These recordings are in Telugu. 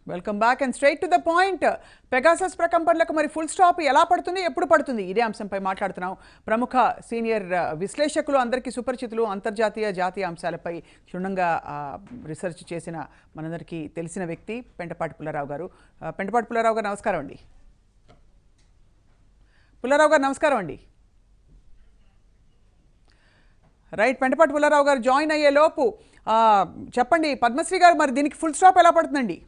Welcome back and straight to the point Pegasus ప్రకంపనలకు మరి ఫుల్ స్టాప్ ఎలా పడుతుంది ఎప్పుడు పడుతుంది ఇదే అంశంపై మాట్లాడుతున్నాం ప్రముఖ సీనియర్ ఆ, విశ్లేషకులు అందరికీ సుపరిచితులు అంతర్జాతీయ జాతీయ అంశాలపై క్షుణ్ణంగా ఆ, రీసెర్చ్ చేసిన మనందరికీ తెలిసిన వ్యక్తి పెంటపాటి పుల్లారావు గారు ఆ, పెంటపాటి పుల్లారావు గారు నమస్కారం అండి పుల్లారావు గారు నమస్కారం అండి రైట్ పెంటపాటి పుల్లారావు గారు జాయిన్ అయ్యే లోపు ఆ, చెప్పండి పద్మశ్రీ గారు మరి దీనికి ఫుల్ స్టాప్ ఎలా పడుతుందండి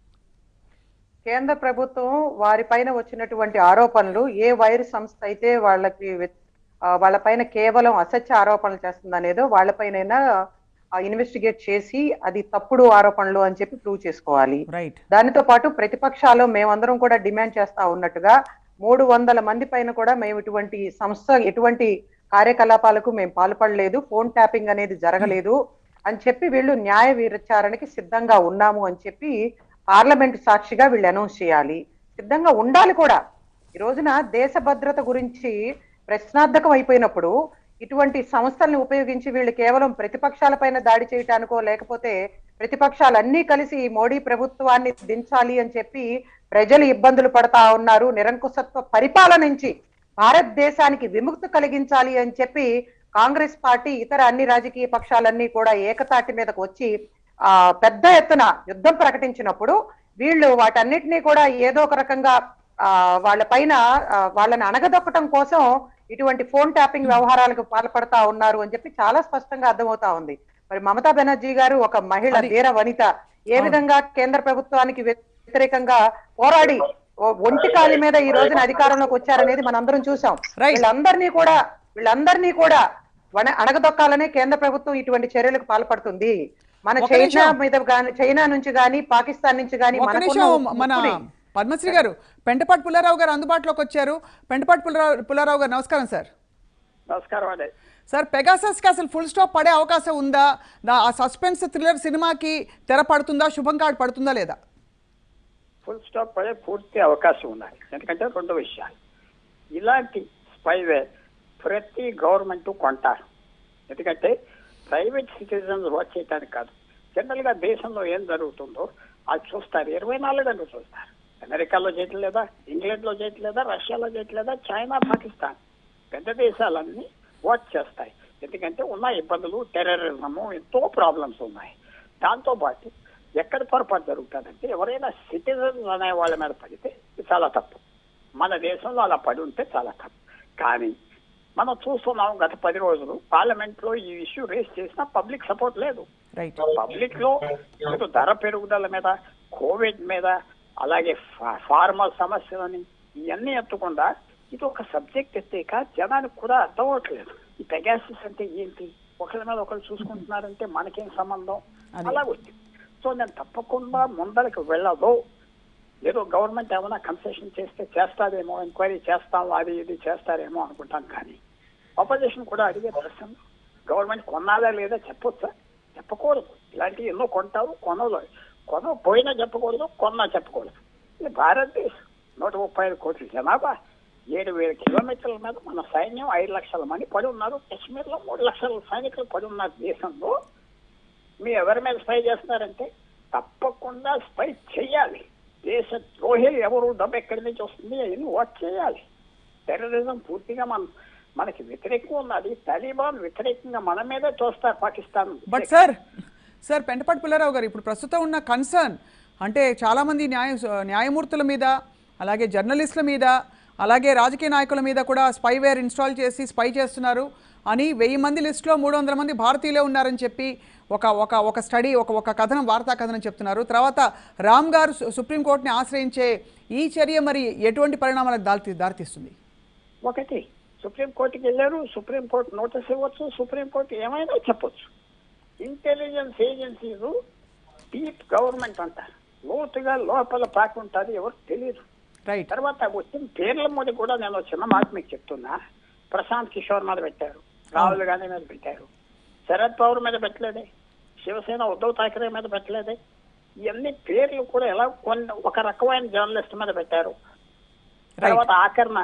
కేంద్ర ప్రభుత్వం వారిపైన వచ్చినటువంటి ఆరోపణలు ఏ వైరు సంస్థ అయితే వాళ్ళకి వె- ఆ, వాళ్ళపైన కేవలం అసత్య ఆరోపణలు చేస్తుందనేదో వాళ్ళపైన ఇన్వెస్టిగేట్ చేసి అది తప్పుడు ఆరోపణలు అని చెప్పి ప్రూవ్ చేసుకోవాలి రైట్ దానితో పాటు ప్రతిపక్షాలు మేమందరం కూడా డిమాండ్ చేస్తా ఉన్నట్టుగా మూడు వందల మంది పైన కూడా మేము ఇటువంటి సంస్థ ఎటువంటి కార్యకలాపాలకు మేము పాల్పడలేదు ఫోన్ ట్యాపింగ్ అనేది జరగలేదు అని చెప్పి వీళ్ళు న్యాయ విచారణకి సిద్ధంగా ఉన్నాము అని చెప్పి పార్లమెంట్ సాక్షిగా వీళ్ళు అనౌన్స్ చేయాలి సిద్ధంగా ఉండాలి కూడా ఈ రోజున దేశ భద్రత గురించి ప్రశ్నార్థకం అయిపోయినప్పుడు ఇటువంటి సంస్థల్ని ఉపయోగించి వీళ్ళు కేవలం ప్రతిపక్షాలపైన దాడి చేయటానికో లేకపోతే ప్రతిపక్షాలన్నీ కలిసి ఈ మోడీ ప్రభుత్వాన్ని దించాలి అని చెప్పి ప్రజలు ఇబ్బందులు పడతా ఉన్నారు నిరంకుశత్వ పరిపాలన నుంచి భారతదేశానికి విముక్తి కలిగించాలి అని చెప్పి కాంగ్రెస్ పార్టీ ఇతర అన్ని రాజకీయ పక్షాలన్నీ కూడా ఏకతాటి మీదకు వచ్చి ఆ పెద్ద ఎత్తున యుద్ధం ప్రకటించినప్పుడు వీళ్ళు వాటన్నిటినీ కూడా ఏదో ఒక రకంగా ఆ వాళ్ళ పైన ఆ, వాళ్ళని అణగదొక్కటం కోసం ఇటువంటి ఫోన్ ట్యాపింగ్ వ్యవహారాలకు పాల్పడతా ఉన్నారు అని చెప్పి చాలా స్పష్టంగా అర్థమవుతా ఉంది మరి మమతా బెనర్జీ గారు ఒక మహిళ అది- ధీర వనిత ఏ విధంగా కేంద్ర ప్రభుత్వానికి వ్యతిరేకంగా పోరాడి ఓ- ఒంటి కాలి మీద ఈ రోజున అధికారంలోకి వచ్చారనేది మనందరం చూసాం Right. వీళ్ళందరినీ కూడా వీళ్ళందరినీ కూడా వన- అణగదొక్కాలనే కేంద్ర ప్రభుత్వం ఇటువంటి చర్యలకు పాల్పడుతుంది మన ఒక చైనా నిమిషం. మీద గాని చైనా నుంచి గాని పాకిస్తాన్ నుంచి గాని ఒక మనకున్న నిమిషం మన ముప్పుని- పద్మశ్రీ గారు పెంటపాటి పుల్లారావు గారు అందుబాటులోకి వచ్చారు పెంటపాటి పుల్లారావు పుల్లారావు గారు నమస్కారం సార్ నమస్కారం అండి సార్ పెగాసస్కి అసలు ఫుల్ స్టాప్ పడే అవకాశం ఉందా దా ఆ సస్పెన్స్ థ్రిల్లర్ సినిమాకి తెర పడుతుందా శుభం కార్డ్ పడుతుందా లేదా ఫుల్ స్టాప్ పడే పూర్తి అవకాశం ఉన్నది ఎందుకంటే రెండు విషయాలు ఇలాంటి స్పైవేర్ ప్రతి గవర్నమెంట్ కొంటారు ఎందుకంటే ప్రైవేట్ సిటిజన్స్ వర్క్ చేయడానికి కాదు జనరల్ గా దేశంలో ఏం జరుగుతుందో అది చూస్తారు ఇరవై నాలుగు గంటలు చూస్తారు అమెరికాలో చేయట్లేదా ఇంగ్లాండ్ లో చేయట్లేదా రష్యాలో చేయట్లేదా చైనా పాకిస్తాన్ పెద్ద దేశాలన్నీ వాచ్ చేస్తాయి ఎందుకంటే ఉన్న ఇబ్బందులు టెర్రరిజము ఎంతో ప్రాబ్లమ్స్ ఉన్నాయి దాంతో పాటు ఎక్కడ పొరపాటు జరుగుతుందంటే ఎవరైనా సిటిజన్స్ అనే వాళ్ళ మీద పడితే ఇది చాలా తప్పు మన దేశంలో అలా పడి ఉంటే చాలా తప్పు కానీ మనం చూస్తున్నాం గత పది రోజులు పార్లమెంట్ లో ఈ ఇష్యూ రేస్ చేసినా పబ్లిక్ సపోర్ట్ లేదు రైట్ పబ్లిక్ లో ఏదో ధర పెరుగుదల మీద కోవిడ్ మీద అలాగే ఫా- ఫార్మర్ సమస్యలని ఇవన్నీ ఎత్తకుండా ఇది ఒక సబ్జెక్ట్ ఎత్తాక జనానికి కూడా అర్థం అవ్వట్లేదు ఈ పెగాసిస్ అంటే ఏంటి ఒకరి మీద ఒకరు చూసుకుంటున్నారంటే మనకేం సంబంధం అది. అలా వచ్చింది సో నేను తప్పకుండా ముందరికి వెళ్ళదు ఏదో గవర్నమెంట్ ఏమైనా కన్సెషన్ చేస్తే చేస్తారేమో ఎంక్వైరీ చేస్తాం అది ఇది చేస్తారేమో అనుకుంటాం కానీ ఆపోజిషన్ కూడా అడిగే ప్రశ్న గవర్నమెంట్ కొన్నాదా లేదా చెప్పొచ్చా చెప్పకూడదు ఇలాంటివి ఎన్నో కొంటారు కొనలేదు కొన పోయినా చెప్పకూడదు కొన్నా చెప్పకూడదు ఇది భారతదేశం నూట ముప్పై ఐదు కోట్ల జనాభా ఏడు వేల కిలోమీటర్ల మీద మన సైన్యం ఐదు లక్షల మంది పడి ఉన్నారు కశ్మీర్లో మూడు లక్షల సైనికులు పడి ఉన్నారు దేశంలో మీ ఎవరి మీద స్పై చేస్తున్నారంటే తప్పకుండా స్పై చేయాలి దేశ ద్రోహి ఎవరు డబ్బు ఎక్కడి నుంచి వస్తుంది అవన్నీ వాచ్ చేయాలి టెర్రరిజం పూర్తిగా మన మనకి వ్యతిరేకంగా ఉన్నది తాలిబాన్ వ్యతిరేకంగా మన మీదే చూస్తారు Pakistan but sir sir Pentapati Pullarao garu ఇప్పుడు ప్రస్తుతం ఉన్న కన్సర్న్ అంటే చాలామంది న్యాయ న్యాయమూర్తుల మీద అలాగే జర్నలిస్టుల మీద అలాగే రాజకీయ నాయకుల మీద కూడా స్పైవేర్ ఇన్స్టాల్ చేసి స్పై చేస్తున్నారు అని వెయ్యి మంది లిస్టులో మూడు వందల మంది భారతీయులే ఉన్నారని చెప్పి ఒక ఒక ఒక స్టడీ ఒక ఒక కథనం వార్తా కథనం చెప్తున్నారు తర్వాత రామ్ గారు సు- సుప్రీంకోర్టుని ఆశ్రయించే ఈ చర్య మరి ఎటువంటి పరిణామాలకు దారి దారితీస్తుంది ఒకటి సుప్రీంకోర్టుకి వెళ్ళారు సుప్రీంకోర్టు నోటీస్ ఇవ్వచ్చు సుప్రీంకోర్టు ఏమైనా చెప్పొచ్చు ఇంటెలిజెన్స్ ఏజెన్సీలు డీప్ గవర్నమెంట్ అంటారు లోతుగా లోపల పాకి ఉంటుంది ఎవరు తెలియదు రైట్ తర్వాత వచ్చిన పేర్ల మీద కూడా నేను ఒక చిన్న మాట మీకు చెప్తున్నా ప్రశాంత్ కిషోర్ మీద పెట్టారు రాహుల్ గాంధీ మీద పెట్టారు శరద్ పవార్ మీద పెట్టలేదే శివసేన ఉద్ధవ్ ఠాకరే మీద పెట్టలేదే ఇవన్నీ పేర్లు కూడా ఎలా కొన్ని ఒక రకమైన జర్నలిస్ట్ మీద పెట్టారు తర్వాత ఆఖరణ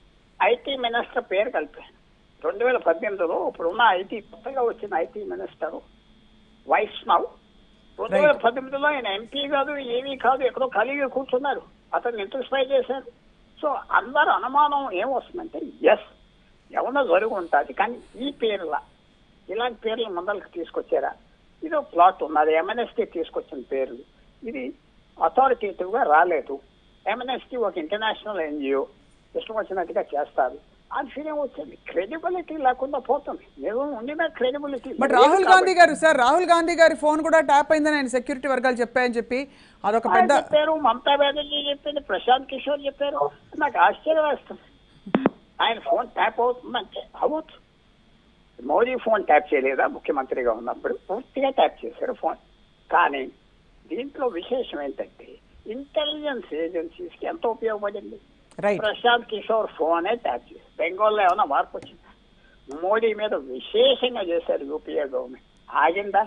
ఐటీ మినిస్టర్ పేరు కలిపారు రెండు వేల పద్దెనిమిదిలో ఇప్పుడున్న ఐటీ కొత్తగా వచ్చిన ఐటీ మినిస్టర్ వైష్ణవ్ రెండు వేల పద్దెనిమిదిలో ఆయన ఎంపీ కాదు ఏమీ కాదు ఎక్కడో ఖాళీగా కూర్చున్నారు అతన్ని ఎందుకు స్పై చేశారు సో అందరు అనుమానం ఏమొస్తుందంటే ఎస్ ఎవరో జరిగి ఉంటుంది కానీ ఈ పేర్ల ఇలాంటి పేర్లు ముందరకు తీసుకొచ్చారా ఇది ఒక ప్లాట్ ఉన్నది ఎంఎన్ఎస్టీ తీసుకొచ్చిన పేర్లు ఇది అథారిటేటివ్ గా రాలేదు ఎంఎన్ఎస్టీ ఒక ఇంటర్నేషనల్ ఎన్జిఓ ఇష్టం వచ్చినట్టుగా చేస్తారు ఆ ఫీలింగ్ వచ్చింది క్రెడిబిలిటీ లేకుండా పోతుంది నిజం ఉండిన క్రెడిబిలిటీ బట్ రాహుల్ గాంధీ గారు సార్ రాహుల్ గాంధీ గారి ఫోన్ కూడా ట్యాప్ అయిందని ఆయన సెక్యూరిటీ వర్గాలు చెప్పాయని చెప్పి అదొక ఆయన పెద్ద చెప్పారు మమతా బెనర్జీ చెప్పింది ప్రశాంత్ కిషోర్ చెప్పారు నాకు ఆశ్చర్యం వేస్తుంది ఆయన ఫోన్ ట్యాప్ అవుతుందంటే అవ్వచ్చు మోదీ ఫోన్ ట్యాప్ చేయలేదా ముఖ్యమంత్రిగా ఉన్నప్పుడు పూర్తిగా ట్యాప్ చేశారు ఫోన్ కానీ దీంట్లో విశేషం ఏంటంటే ఇంటెలిజెన్స్ ఏజెన్సీస్ కి ఎంత ఉపయోగపడింది రైట్ ప్రశాంత్ కిషోర్ ఫోనే ట్యాప్ చేసి బెంగాల్లో ఏమైనా మార్పు వచ్చిందా మోడీ మీద విశేషంగా చేశారు యూపీఏ గవర్నమెంట్ ఆగిందా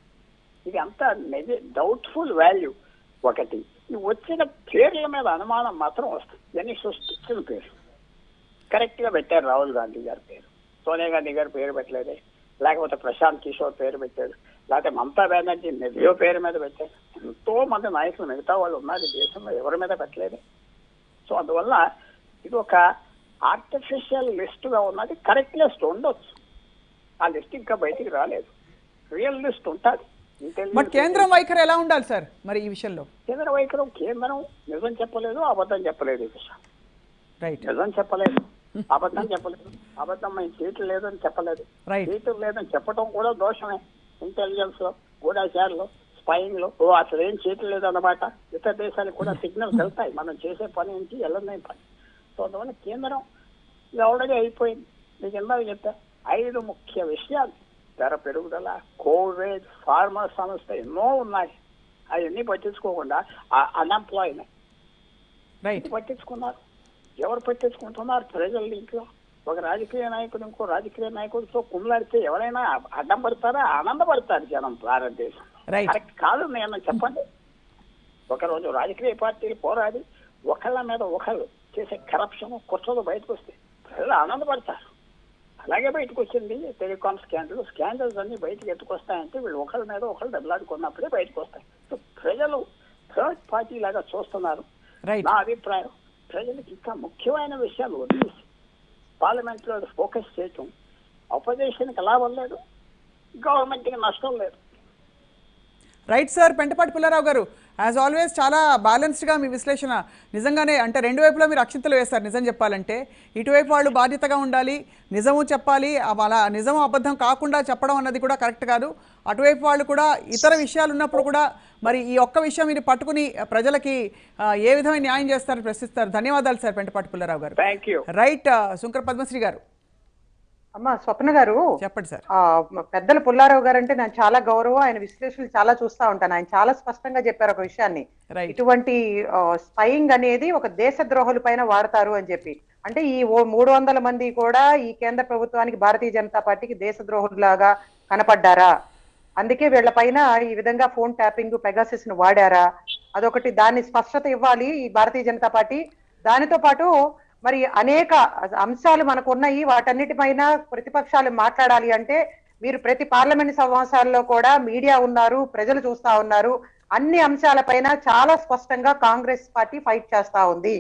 ఇది అంతా నిజ డౌట్ఫుల్ వాల్యూ ఒకటి ఈ వచ్చిన పేర్ల మీద అనుమానం మాత్రం వస్తుంది ఇవన్నీ సృష్టించిన పేరు కరెక్ట్ గా పెట్టారు రాహుల్ గాంధీ గారి పేరు సోనియా గాంధీ గారి పేరు పెట్టలేదే లేకపోతే ప్రశాంత్ కిషోర్ పేరు పెట్టారు లేకపోతే మమతా బెనర్జీ నెవ్యో పేరు మీద పెట్టారు ఎంతో మంది నాయకులు మిగతా వాళ్ళు ఉన్నారు ఈ దేశంలో ఎవరి మీద పెట్టలేదు సో అందువల్ల ఇది ఒక ఆర్టిఫిషియల్ లిస్ట్ గా ఉన్నది కరెక్ట్ లిస్ట్ ఉండొచ్చు ఆ లిస్ట్ ఇంకా బయటికి రాలేదు రియల్ లిస్ట్ ఉంటుంది బట్ కేంద్రం వైఖరి ఎలా ఉండాలి సార్ మరి ఈ విషయంలో కేంద్ర వైఖరం కేంద్రం నిజం చెప్పలేదు అబద్ధం చెప్పలేదు ఈ విషయం రైట్ నిజం చెప్పలేదు అబద్ధం చెప్పలేదు అబద్ధం మేము సీట్లు లేదని చెప్పలేదు Right. సీట్లు లేదని చెప్పడం కూడా దోషమే ఇంటెలిజెన్స్ లో గూఢాచారులు స్పైయింగ్ లో ఓ అసలు ఏం సీట్లు లేదన్నమాట ఇతర దేశాలకు కూడా సిగ్నల్స్ వెళ్తాయి మనం చేసే పని ఏంటి వెళ్ళనే పని సో అందువల్ల కేంద్రం ఇది ఆల్రెడీ అయిపోయింది మీకు ఇందాక చెప్పా ఐదు ముఖ్య విషయాలు ధర పెరుగుదల కోవిడ్ ఫార్మర్ సంస్థ ఎన్నో ఉన్నాయి అవన్నీ పట్టించుకోకుండా అన్ఎంప్లాయ్మెంట్ రైట్ పట్టించుకున్నారు ఎవరు పట్టించుకుంటున్నారు ప్రజల ఇంట్లో ఒక రాజకీయ నాయకుడు ఇంకో రాజకీయ నాయకుడితో కుమ్లాడితే ఎవరైనా అడ్డం పడతారా ఆనందపడతారు జనం భారతదేశం Right. కరెక్ట్ కాదు నేను చెప్పండి ఒకరోజు రాజకీయ పార్టీలు పోరాడి ఒకళ్ళ మీద ఒకళ్ళు చేసే కరప్షన్ కుట్రలు బయటకు వస్తే ప్రజలు ఆనందపడతారు అలాగే బయటకు వచ్చింది టెలికాం స్కాండల్ స్కాండల్స్ అన్ని బయటకు ఎత్తుకొస్తాయంటే వీళ్ళు ఒకళ్ళ మీద ఒకళ్ళు దెబ్బలాడుకున్నప్పుడే బయటకు వస్తాయి సో ప్రజలు థర్డ్ పార్టీ లాగా చూస్తున్నారు రైట్ నా అభిప్రాయం ప్రజలకు ఇంకా ముఖ్యమైన విషయాలు వదిలేసి పార్లమెంట్ లో ఫోకస్ చేయటం అపోజిషన్ కి లాభం లేదు గవర్నమెంట్ కి నష్టం లేదు రైట్ సార్ పెంటపాటి పుల్లారావు గారు యాజ్ ఆల్వేస్ చాలా బ్యాలెన్స్డ్గా మీ విశ్లేషణ నిజంగానే అంటే రెండు వైపులా మీరు అక్షింతలు వేస్తారు నిజం చెప్పాలంటే ఇటువైపు వాళ్ళు బాధ్యతగా ఉండాలి నిజము చెప్పాలి ఆ అలా నిజం అబద్ధం కాకుండా చెప్పడం అన్నది కూడా కరెక్ట్ కాదు అటువైపు వాళ్ళు కూడా ఇతర విషయాలు ఉన్నప్పుడు కూడా మరి ఈ ఒక్క విషయం మీరు పట్టుకుని ప్రజలకి ఆ, ఏ విధమైన న్యాయం చేస్తారని ప్రశ్నిస్తారు ధన్యవాదాలు sir Pentapati Pullarao garu thank you right Shankara Padmasri garu అమ్మ స్వప్న గారు చెప్పండి సార్ ఆ పెద్దల పుల్లారావు గారు అంటే నాకు చాలా గౌరవం ఆయన విశ్లేషణలు చాలా చూస్తా ఉంటాను ఆయన చాలా స్పష్టంగా చెప్పారు ఒక విషయాన్ని రైట్ ఇటువంటి స్పైయింగ్ అనేది ఒక దేశ ద్రోహుల పైన వాడతారు అని చెప్పి అంటే ఈ ఓ మూడు వందల మంది కూడా ఈ కేంద్ర ప్రభుత్వానికి భారతీయ జనతా పార్టీకి దేశ ద్రోహులాగా కనపడ్డారా అందుకే వీళ్ళ పైన ఈ విధంగా ఫోన్ ట్యాపింగ్ పెగాసిస్ ను వాడారా అదొకటి దాన్ని స్పష్టత ఇవ్వాలి ఈ భారతీయ జనతా పార్టీ దానితో పాటు మరి అనేక అంశాలు మనకు ఉన్నాయి వాటన్నిటిపైన ప్రతిపక్షాలు మాట్లాడాలి అంటే మీరు ప్రతి పార్లమెంట్ సమావేశాల్లో కూడా మీడియా ఉన్నారు ప్రజలు చూస్తా ఉన్నారు అన్ని అంశాలపైన చాలా స్పష్టంగా కాంగ్రెస్ పార్టీ ఫైట్ చేస్తా ఉంది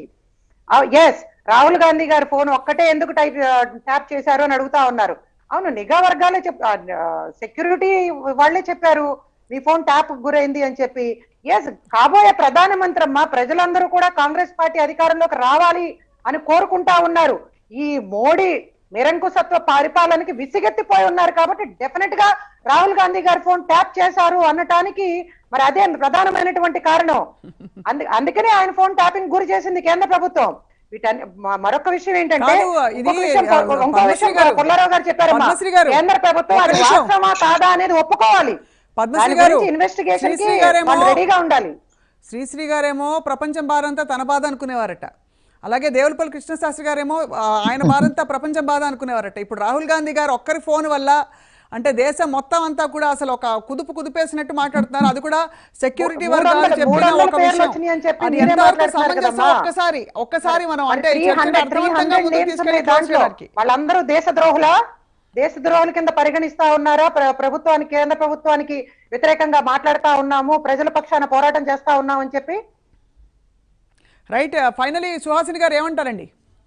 ఎస్ రాహుల్ గాంధీ గారి ఫోన్ ఒక్కటే ఎందుకు టైప్ ట్యాప్ చేశారు అని అడుగుతా ఉన్నారు అవును నిఘా వర్గాలే చెప్ సెక్యూరిటీ వాళ్ళే చెప్పారు మీ ఫోన్ ట్యాప్ గురైంది అని చెప్పి ఎస్ కాబోయే ప్రధానమంత్రి అమ్మ ప్రజలందరూ కూడా కాంగ్రెస్ పార్టీ అధికారంలోకి రావాలి అని కోరుకుంటా ఉన్నారు ఈ మోడీ నిరంకుశత్వ పరిపాలనకి విసిగెత్తిపోయి ఉన్నారు కాబట్టి డెఫినెట్ గా రాహుల్ గాంధీ గారి ఫోన్ ట్యాప్ చేశారు అనటానికి మరి అదే ప్రధానమైనటువంటి కారణం అందు అందుకనే ఆయన ఫోన్ ట్యాపింగ్ గురి చేసింది కేంద్ర ప్రభుత్వం వీటన్ని మ- మరొక విషయం ఏంటంటే కాదు, ఇది, ఇంకొక విషయం, ఆ, ఇంకో పద్మశ్రీ విషయం గారు, పుల్లారావు గారు చెప్పారమ్మా పద్మశ్రీ గారు, కేంద్ర ప్రభుత్వం అది ఒక్క నిమిషం. వాస్తవమా కాదా అనేది ఒప్పుకోవాలి పద్మశ్రీ గారు ఇన్వెస్టిగేషన్ కి శ్రీశ్రీ గారేమో వాళ్ళు రెడీగా ఉండాలి శ్రీశ్రీ గారేమో ప్రపంచం బారంతా తన బాధ అనుకునేవారట అలాగే దేవులపల్లి కృష్ణశాస్త్రి గారేమో ఆ, ఆయన బారంతా ప్రపంచం బాధ అనుకునేవారట ఇప్పుడు రాహుల్ గాంధీ గారు ఒక్కరి ఫోన్ వల్ల అంటే దేశం మొత్తం అంతా కూడా అసలు ఒక కుదుపు కుదిపేసినట్టు మాట్లాడుతున్నారు అది కూడా సెక్యూరిటీ మూడు వర్గాలు వందల- చెప్పిన మూడు వందల ఒక పేర్లు విషయం వచ్చినాయి అని చెప్పి అది మీరే ఎంతవరకు మాట్లాడుతున్నారు సమంజసం కదమ్మా. ఒక్కసారి ఒక్కసారి మనం మరి అంటే 300 చర్చను అర్థవంతంగా 300 ముందుకు names తీసుకెళ్ళి ఉన్నాయి దాంట్లో దానికి వాళ్ళందరూ దేశ ద్రోహులా దేశద్రోహుల కింద పరిగణిస్తా ఉన్నారా ప్ర- ప్రభుత్వానికి కేంద్ర ప్రభుత్వానికి వ్యతిరేకంగా మాట్లాడుతా ఉన్నాము ప్రజల పక్షాన పోరాటం చేస్తా ఉన్నాం అని చెప్పి రైట్ ఫైనలీ సుహాసిని గారు ఏమంటారండి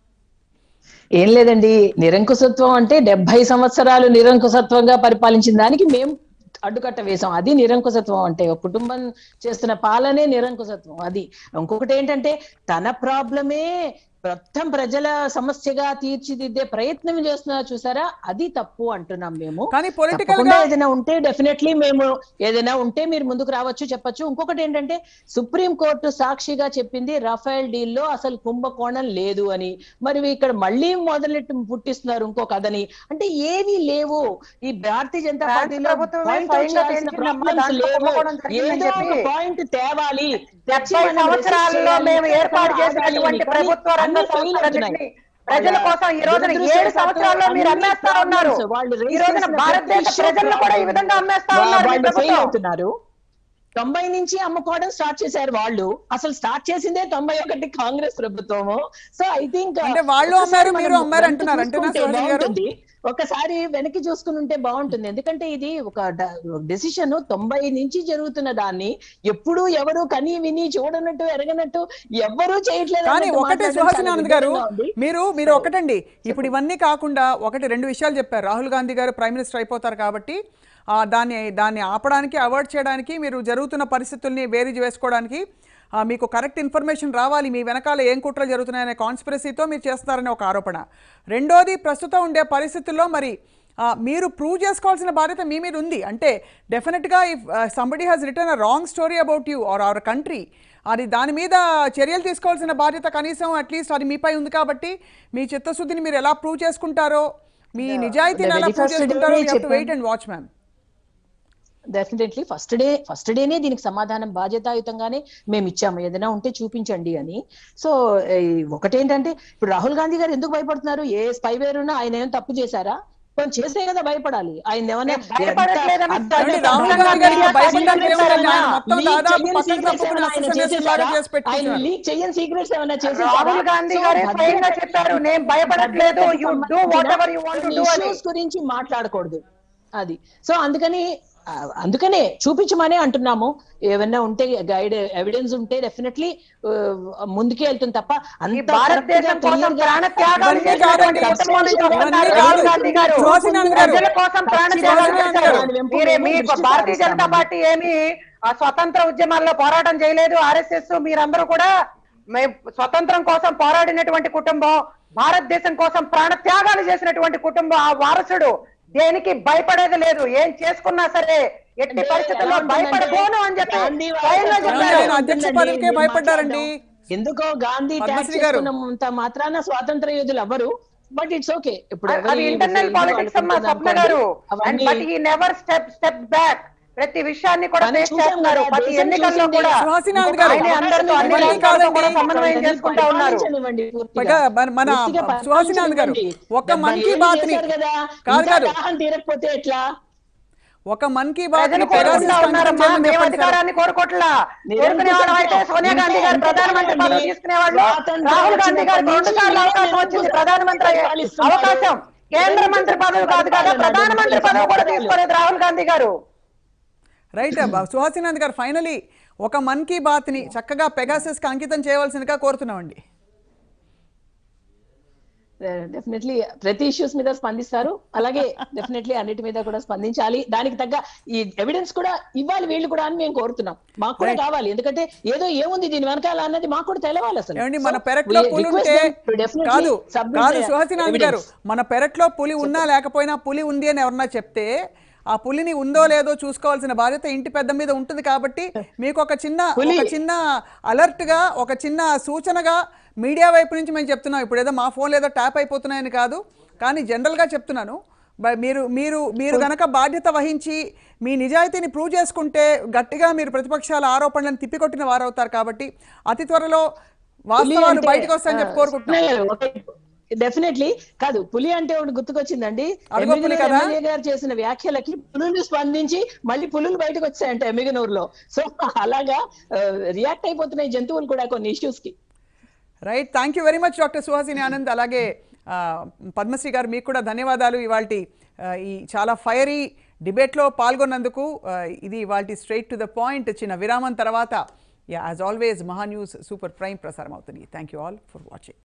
ఏం లేదండి నిరంకుశత్వం అంటే డెబ్బై సంవత్సరాలు నిరంకుశత్వంగా పరిపాలించిన దానికి మేము అడ్డుకట్ట వేశాం అది నిరంకుశత్వం అంటే ఒక కుటుంబం చేస్తున్న పాలనే నిరంకుశత్వం అది ఇంకొకటి ఏంటంటే తన ప్రాబ్లమే మొత్తం ప్రజల సమస్యగా తీర్చిదిద్దే ప్రయత్నం చేస్తున్నారు చూసారా అది తప్పు అంటున్నాం మేము కానీ పొలిటికల్ తప్పకుండా గా ఏదైనా ఉంటే డెఫినెట్లీ మేము ఏదైనా ఉంటే మీరు ముందుకు రావచ్చు చెప్పొచ్చు ఇంకొకటి ఏంటంటే సుప్రీం కోర్టు సాక్షిగా చెప్పింది రఫేల్ డీల్ లో అసలు కుంభకోణం లేదు అని మరి ఇక్కడ మళ్ళీ మొదలెట్టు పుట్టిస్తున్నారు ఇంకో కథని అంటే ఏవి లేవు ఈ భారతీయ జనతా ఫ్రాన్స్ పార్టీలో ప్రభుత్వమే point out స్వయంగా చేయాల్సిన తేల్చిందమ్మా, problems దాంట్లో లేవు. కుంభకోణం జరిగిందని ఏదో ఒక చెప్పి. పాయింట్ తేవాలి తెచ్చి డెబ్బై మనం resist సంవత్సరాల్లో చేయాలి. మేము ఏర్పాటు ఆగాలి చేసినటువంటి అని. ప్రభుత్వ రంగ అన్ని fail సంస్థలన్నింటినీ అవుతున్నాయి. ప్రజల కోసం ఈ రోజున ఏడు దురదృష్టవశాత్తు సంవత్సరాల్లో మీరు అన్ని అమ్మేస్తా ఉన్నారు problems వాళ్ళు raise ఈ రోజున చేసిన భారతదేశ ప్రతి ప్రజలను కూడా ఈ issue విధంగా అమ్మేస్తా వా- ఉన్నారు మీ వాళ్ళు ఫెయిల్ ప్రభుత్వం అవుతున్నారు తొంభై నుంచి అమ్ముకోవడం స్టార్ట్ చేశారు వాళ్ళు అసలు స్టార్ట్ చేసిందే తొంభై ఒకటి కాంగ్రెస్ ప్రభుత్వము సో ఐ థింక్ అంటే వాళ్ళు అమ్మారు, మీరు అమ్మారు అంటున్నారు. అంతేనా, సుహాసిని గారు? ఒకసారి వెనక్కి చూసుకుని ఉంటే బాగుంటుంది ఎందుకంటే ఇది ఒక డెసిషన్ తొంభై నుంచి జరుగుతున్న దాన్ని ఎప్పుడు ఎవరు కని విని చూడనట్టు ఎరగనట్టు ఎవ్వరూ చేయట్లేదు కానీ అన్నట్టు ఒకటే మాట్లాడడం సుహాసిని చాలా ఆనంద్ గారు విడ్డూరంగా ఉంది. మీరు మీరు ఒకటండి ఇప్పుడు ఇవన్నీ కాకుండా ఒకటి రెండు విషయాలు చెప్పారు రాహుల్ గాంధీ గారు ప్రైమ్ మినిస్టర్ అయిపోతారు కాబట్టి ఆ, దాన్ని దాన్ని ఆపడానికి అవాయిడ్ చేయడానికి మీరు జరుగుతున్న పరిస్థితుల్ని బేరీజ్ వేసుకోవడానికి ఆ, మీకు కరెక్ట్ ఇన్ఫర్మేషన్ రావాలి మీ వెనకాల ఏం కుట్రలు జరుగుతున్నాయనే కాన్స్పిరసీతో మీరు చేస్తున్నారనే ఒక ఆరోపణ రెండోది ప్రస్తుతం ఉండే పరిస్థితుల్లో మరి ఆ, మీరు ప్రూవ్ చేసుకోవాల్సిన బాధ్యత మీ మీద ఉంది అంటే డెఫినెట్గా if somebody has return a wrong story about you or our country అది దాని మీద చర్యలు తీసుకోవాల్సిన బాధ్యత కనీసం అట్లీస్ట్ అది మీపై ఉంది కాబట్టి మీ చిత్తశుద్ధిని మీరు ఎలా ప్రూవ్ చేసుకుంటారో మీ నిజాయితీని ఎలా very ప్రూవ్ first చేసుకుంటారో day చెప్పాను. Wait and watch ma'am definitely first day first డేనే దీనికి సమాధానం బాధ్యతాయుతంగానే మేము ఇచ్చాము ఏదైనా ఉంటే చూపించండి అని సో ఒకటేంటంటే ఇప్పుడు రాహుల్ గాంధీ గారు ఎందుకు భయపడుతున్నారు ఏ స్పైవేర్ ఉన్నా ఆయన ఏం తప్పు చేశారా కొంచెం చేస్తే కదా భయపడాలి ఆయన ఏమన్నా నేను భయపడట్లేదని ఎంత- చెప్పండి. అంత- రాహుల్ అంత- గాంధీ గారికి అంత- భయపడడానికి అంత- ఏముందండి? ఆయన మొత్తం లీక్ దాదాపు చెయ్యని పక్కన secrets తప్పుకున్న ఏమైనా ఆయన అసెసినేషన్ చేసేసారా? లాగా చేసి పెట్టుకుంటున్నారు. ఆయన లీక్ చెయ్యని సీక్రెట్స్ ఏమైనా చేసేసారా? రాహుల్ గాంధీ So, గారే భద్రతకు స్వయంగా చెప్పారు నేను భయపడట్లేదు you do whatever you want to do అని ఇష్యూస్ గురించి మాట్లాడకూడదు అది సో అందుకని ఆ, అందుకనే చూపించమనే అంటున్నాము ఏమన్నా ఉంటే గైడ్ ఎవిడెన్స్ ఉంటే డెఫినెట్లీ ముందుకే వెళ్తుంది తప్ప ఈ అంత భారతదేశం correct గా, కోసం clear గా- ప్రాణ త్యాగాలు ఇవన్నీ చేసినటువంటి కాదండి. కుటుంబం నుంచి ఇవన్నీ వస్తున్నారు కాదు. రాహుల్ గాంధీ గారు సుహాసిని ఆనంద్ గారు. ప్రజల కోసం ప్రాణ సుహాసిని త్యాగాలు ఆనంద్ చేశారు గారు. మీరే మీ దృష్టి భారతీయ జనతా సారిస్తామండి. పార్టీ ఏమి ఆ స్వతంత్ర ఉద్యమాల్లో పోరాటం చేయలేదు ఆర్ఎస్ఎస్ మీరందరూ కూడా మేము స్వతంత్రం కోసం పోరాడినటువంటి కుటుంబం భారతదేశం కోసం ప్రాణ త్యాగాలు చేసినటువంటి కుటుంబం ఆ వారసుడు దేనికి భయపడేది లేదు ఏం చేసుకున్నా సరే ఎట్టి అంటే పరిస్థితుల్లో ఎలా ఉంటుందంటే భయపడబోను అని చెప్పి గాంధీ స్వయంగా వారసత్వం చెప్పారు ఆయన అధ్యక్ష పదవికే నేను భయపడ్డారండి. మాట్లాడడం. ఎందుకో గాంధీ ట్యాక్స్ పద్మశ్రీ గారు. చేసుకున్నంత మాత్రాన స్వాతంత్ర యోధులు ఎవరు బట్ ఇట్స్ ఓకే ఇప్పుడు అవి ఎవరి ఇంటర్నల్ ఎందుకు పాలిటిక్స్ అమ్మా అనుకుంటున్నాం స్వప్న గారు అనుకోండి. అండ్ అవన్నీ బట్ ఈ నెవర్ స్టెప్ స్టెప్ బ్యాక్ ప్రతి విషయాన్ని కూడా కానీ ఫేస్ చూసాం చేస్తున్నారు కదా, ప్రతి దేశం ఎన్నికల్లో చూసింది. కూడా సుహాసిని ఆనంద్ గారు. ఆయనే అందరితో అన్ని ఇవన్నీ రాష్ట్రాలతో కూడా కాదండి. సమన్వయం చేసుకుంటా ఉన్నారు పరిపాలించనివ్వండి పూర్తిగా. పైగా మన- మన పూర్తిగా సుహాసిని ఆనంద్ గారు, పరిపాలించనివ్వండి. ఒక్క మన్ కీ డెబ్బై బాత్ ఏళ్ళు ని- చేశారు కదా కాదు, ఇంకా కాదు. దాహం తీరకపోతే ఎట్లా ఒక మన్ కీ బాత్ ప్రజలు కోరుకుంటా ఉన్నారమ్మా మేము అధికారాన్ని కోరుకోవట్లా కోరుకునే వాళ్ళం అయితే సోనియా గాంధీ గారు ప్రధానమంత్రి పదవి తీసుకునేవాళ్ళు రాహుల్ గాంధీ గారికి రెండు సార్లు అవకాశం వచ్చింది ప్రధానమంత్రి అయ్యే అవకాశం కేంద్ర మంత్రి పదవి కాదు కదా ప్రధానమంత్రి పదవి కూడా తీసుకోలేదు రాహుల్ గాంధీ గారు రైట్ సుహాసినాథ్ గారు ఫైనలీ ఒక మన్ కీ బాత్ని చక్కగా పెగాసెస్కి అంకితం చేయవలసిందిగా కోరుతున్నామండి డెఫినెట్లీ ప్రతి ఇష్యూస్ మీద స్పందిస్తారు అలాగే డెఫినెట్లీ అన్నిటి మీద కూడా స్పందించాలి దానికి తగ్గ ఈ ఎవిడెన్స్ కూడా ఇవ్వాలి వీళ్ళు కూడా అని మేము కోరుతున్నాం మాకు కూడా కావాలి ఎందుకంటే ఏదో ఏముంది దీని వెనకాల అన్నది మాకు కూడా తెలవాలి అసలు ఏమండి మన So, పెరట్లో we పులి request ఉంటే them to definitely కాదు submit కాదు their సుహాసినాథ్ గారు evidence. మన పెరట్లో పులి ఉన్నా లేకపోయినా పులి ఉంది అని ఎవరన్నా చెప్తే ఆ పులిని ఉందో లేదో చూసుకోవాల్సిన బాధ్యత ఇంటి పెద్ద మీద ఉంటుంది కాబట్టి మీకు ఒక చిన్న పులి. ఒక చిన్న అలర్ట్ గా ఒక చిన్న సూచనగా మీడియా వైపు నుంచి మేము చెప్తున్నాం ఇప్పుడు ఏదో మా ఫోన్ ఏదో ట్యాప్ అయిపోతున్నాయని కాదు కానీ జనరల్ గా చెప్తున్నాను బ- మీరు మీరు మీరు గనక బాధ్యత వహించి మీ నిజాయితీని ప్రూవ్ చేసుకుంటే గట్టిగా మీరు ప్రతిపక్షాల ఆరోపణలను తిప్పికొట్టిన వారవుతారు కాబట్టి అతి త్వరలో వాస్తవాలు బయటకు వస్తాయని చెప్పి కోరుకుంటున్నాం డెఫినెట్లీ కాదు పులి అంటే ఒకటి గుర్తుకొచ్చిందండి అడుగు పులి ఎమ్మిగనూరు కదా? ఎమ్మెల్యే గారు చేసిన వ్యాఖ్యలకి పులులు స్పందించి మళ్ళీ పులులు బయటకు వచ్చాయంట ఎమ్మిగనూరులో సో అలాగా రియాక్ట్ అయిపోతున్నాయి జంతువులు కూడా కొన్ని ఇష్యూస్ కి right thank you very much doctor Suhasini Anand అలాగే ఆ, పద్మశ్రీ గారు మీకు కూడా ధన్యవాదాలు ఇవాళ ఈ చాలా ఫైరీ డిబేట్లో పాల్గొన్నందుకు ఆ, ఇది ఇవాళ స్ట్రైట్ టు ద పాయింట్ చిన్న విరామం తర్వాత as always Maha news super prime ప్రసారం అవుతుంది thank you all for watching